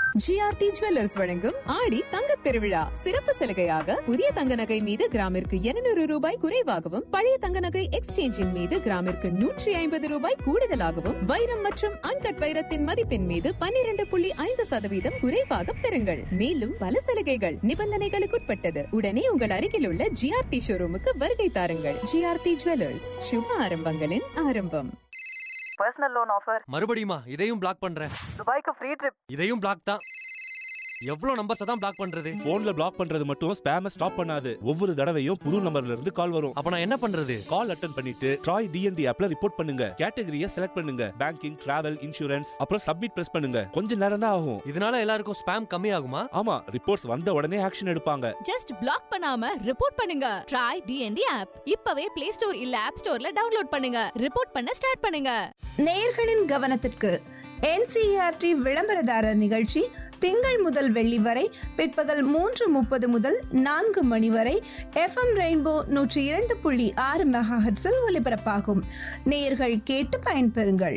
GRT jewellers வழங்கும் ஆடி தங்க திருவிழா சிறப்பு சலுகையாக புதிய தங்க நகை மீது கிராமிற்கு 200 ரூபாய் குறைவாகவும் பழைய தங்க நகை எக்ஸ்சேஞ்சின் மீது கிராமிற்கு நூற்றி ஐம்பது ரூபாய் கூடுதலாகவும் வைரம் மற்றும் அன்கட் வைரத்தின் மதிப்பின் மீது பன்னிரண்டு புள்ளி ஐந்து சதவீதம் குறைவாக பெறுங்கள் மேலும் பல சலுகைகள் நிபந்தனைகளுக்குட்பட்டது உடனே உங்கள் அருகில் உள்ள ஜிஆர்டி ஷோரூமுக்கு வருகை தாருங்கள் ஜிஆர்டி ஜுவல்லர்ஸ் சுப ஆரம்பங்களின் ஆரம்பம் பர்சனல் லோன் ஆஃபர் மறுபடியுமா இதையும் பிளாக் பண்றேன் துபாய்க்கு ஃப்ரீ ட்ரிப் இதையும் பிளாக் தான் எவ்வளவு நம்பர்ஸ் தான் பிளாக் பண்றது போன்ல பிளாக் பண்றது மட்டும் ஸ்பேம ஸ்டாப் பண்ணாது ஒவ்வொரு தடவையும் புது நம்பர்ல இருந்து கால் வரும் அப்ப நான் என்ன பண்றது கால் அட்டன் பண்ணிட்டு ட்ராய் டிஎன்டி ஆப்ல ரிப்போர்ட் பண்ணுங்க கேட்டகரியை செலக்ட் பண்ணுங்க பேங்கிங் டிராவல் இன்சூரன்ஸ் அப்புறம் சப்மிட் பிரஸ் பண்ணுங்க கொஞ்ச நேரம் தான் ஆகும் இதனால எல்லாருக்கும் ஸ்பேம் கம்மி ஆகுமா ஆமா ரிப்போர்ட்ஸ் வந்த உடனே ஆக்ஷன் எடுப்பாங்க ஜஸ்ட் பிளாக் பண்ணாம ரிப்போர்ட் பண்ணுங்க ட்ரை டிஎன்டி ஆப் இப்பவே பிளே ஸ்டோர் இல்ல ஆப் ஸ்டோர்ல டவுன்லோட் பண்ணுங்க ரிப்போர்ட் பண்ண ஸ்டார்ட் பண்ணுங்க நேயர்களின் கவனத்திற்கு என்சிஆர்டி விளம்பரதாரர் நிகழ்ச்சி திங்கள் முதல் வெள்ளி வரை பிற்பகல் மூன்று முப்பது முதல் நான்கு மணி வரை எஃப்எம் ரெயின்போ நூற்றி இரண்டு புள்ளி ஆறு மெகாஹெட்ஸில் ஒலிபரப்பாகும் நேயர்கள் கேட்டு பயன்பெறுங்கள்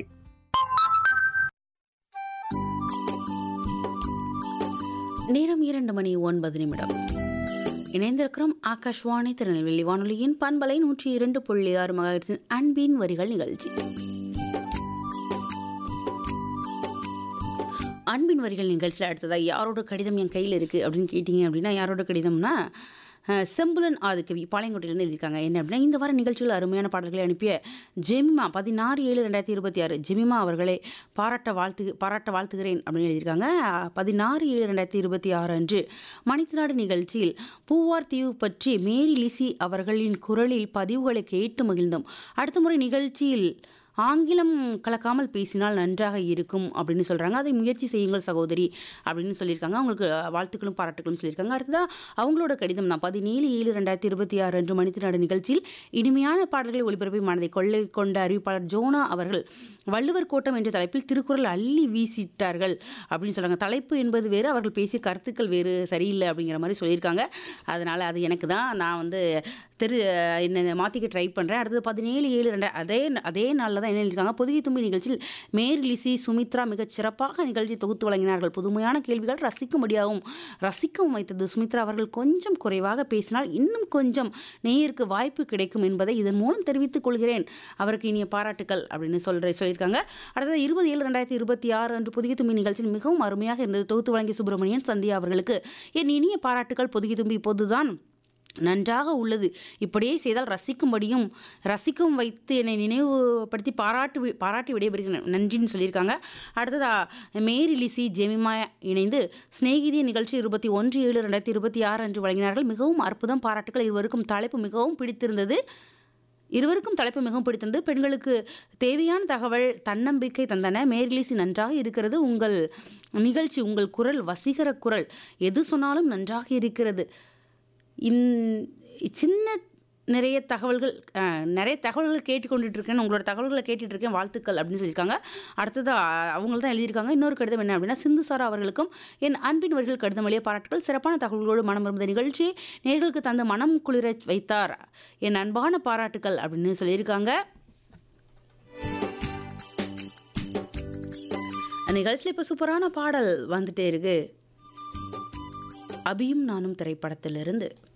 நேரம் இரண்டு மணி ஒன்பது நிமிடம் இணைந்திருக்கிறோம் ஆகாஷ்வாணி திருநெல்வேலி வானொலியின் பண்பலை நூற்றி இரண்டு புள்ளி ஆறு மகாயிரத்தின் அன்பின் வரிகள் நிகழ்ச்சி அன்பின் வரிகள் நிகழ்ச்சியில் அடுத்ததாக யாரோட கடிதம் என் கையில் இருக்குது அப்படின்னு கேட்டிங்க அப்படின்னா யாரோட கடிதம்னா அஹ், செம்புலன் ஆதிக்கவி பாளையங்கோட்டையிலேருந்து எழுதியிருக்காங்க என்ன அப்படின்னா இந்த வார நிகழ்ச்சியில் அருமையான பாடல்களை அனுப்பிய ஜெமிமா பதினாறு ஏழு ரெண்டாயிரத்தி இருபத்தி ஆறு ஜெமிமா அவர்களை பாராட்ட வாழ்த்து பாராட்ட வாழ்த்துகிறேன் அப்படின்னு எழுதியிருக்காங்க அஹ், பதினாறு ஏழு ரெண்டாயிரத்தி இருபத்தி ஆறு அன்று மணித்திராடு நிகழ்ச்சியில் பூவார் தீவு பற்றி மேரி லிசி அவர்களின் குரலில் பதிவுகளை கேட்டு மகிழ்ந்தோம் அடுத்த முறை நிகழ்ச்சியில் ஆங்கிலம் கலக்காமல் பேசினால் நன்றாக இருக்கும் அப்படின்னு சொல்கிறாங்க அதை முயற்சி செய்யுங்கள் சகோதரி அப்படின்னு சொல்லியிருக்காங்க அவங்களுக்கு வாழ்த்துக்களும் பாராட்டுகளும் சொல்லியிருக்காங்க அடுத்ததாக அவங்களோட கடிதம் தான் பதினேழு ஏழு ரெண்டாயிரத்தி இருபத்தி ஆறு அன்று மணித்திராடு நிகழ்ச்சியில் இனிமையான பாடல்களை ஒளிபரப்பி மனதை கொள்ளை கொண்ட அறிவிப்பாளர் ஜோனா அவர்கள் வள்ளுவர் கோட்டம் என்ற தலைப்பில் திருக்குறள் அள்ளி வீசிட்டார்கள் அப்படின்னு சொல்கிறாங்க தலைப்பு என்பது வேறு அவர்கள் பேசிய கருத்துக்கள் வேறு சரியில்லை அப்படிங்கிற மாதிரி சொல்லியிருக்காங்க அதனால் அது எனக்கு தான் நான் வந்து தெரு என்ன மாற்றிக்க ட்ரை பண்ணுறேன் அடுத்தது பதினேழு ஏழு ரெண்டு அதே அதே நாளில் தான் என்ன எழுதியிருக்காங்க பொதுகை தும்பி நிகழ்ச்சியில் மேரி லிசி சுமித்ரா மிகச் சிறப்பாக நிகழ்ச்சி தொகுத்து வழங்கினார்கள் புதுமையான கேள்விகள் ரசிக்கும்படியாகவும் ரசிக்கவும் வைத்தது சுமித்ரா அவர்கள் கொஞ்சம் குறைவாக பேசினால் இன்னும் கொஞ்சம் நேயருக்கு வாய்ப்பு கிடைக்கும் என்பதை இதன் மூலம் தெரிவித்துக் கொள்கிறேன் அவருக்கு இனிய பாராட்டுக்கள் அப்படின்னு சொல்ற சொல்லியிருக்காங்க அடுத்தது இருபது ஏழு ரெண்டாயிரத்தி இருபத்தி ஆறு அன்று புதுகை தும்பி நிகழ்ச்சியில் மிகவும் அருமையாக இருந்தது தொகுத்து வழங்கிய சுப்பிரமணியன் சந்தியா அவர்களுக்கு என் இனிய பாராட்டுகள் பொதுகை தும்பி இப்போதுதான் நன்றாக உள்ளது இப்படியே செய்தால் ரசிக்கும்படியும் ரசிக்கவும் வைத்து என்னை நினைவுபடுத்தி பாராட்டு வி- பாராட்டி விடைபெறுகிறேன் நன்றின்னு சொல்லியிருக்காங்க அடுத்ததா மேரி லிசி ஜெமிமா இணைந்து சிநேகிதிய நிகழ்ச்சி இருபத்தி ஒன்று ஏழு ரெண்டாயிரத்தி இருபத்தி ஆறு அன்று வழங்கினார்கள் மிகவும் அற்புதம் பாராட்டுகள் இருவருக்கும் தலைப்பு மிகவும் பிடித்திருந்தது இருவருக்கும் தலைப்பு மிகவும் பிடித்தது பெண்களுக்கு தேவையான தகவல் தன்னம்பிக்கை தந்தன மேரிலிசி நன்றாக இருக்கிறது உங்கள் நிகழ்ச்சி உங்கள் குரல் வசீகர குரல் எது சொன்னாலும் நன்றாக இருக்கிறது இன் சின்ன நிறைய தகவல்கள் அஹ், நிறைய தகவல்கள் கேட்டுக்கொண்டுட்டு இருக்கேன் உங்களோட தகவல்களை கேட்டுட்டு இருக்கேன் வாழ்த்துக்கள் அப்படின்னு சொல்லியிருக்காங்க அடுத்தது அவங்க தான் எழுதியிருக்காங்க இன்னொரு கடிதம் என்ன அப்படின்னா சிந்து சாரா அவர்களுக்கும் என் அன்பின் வரிகள் கடிதம் வழிய பாராட்டுகள் சிறப்பான தகவல்களோடு மனம் இருந்த நிகழ்ச்சி நேர்களுக்கு தந்த மனம் குளிர வைத்தார் என் அன்பான பாராட்டுக்கள் அப்படின்னு சொல்லியிருக்காங்க நிகழ்ச்சியில் இப்போ சூப்பரான பாடல் வந்துட்டே இருக்கு அபியும் நானும் திரைப்படத்திலிருந்து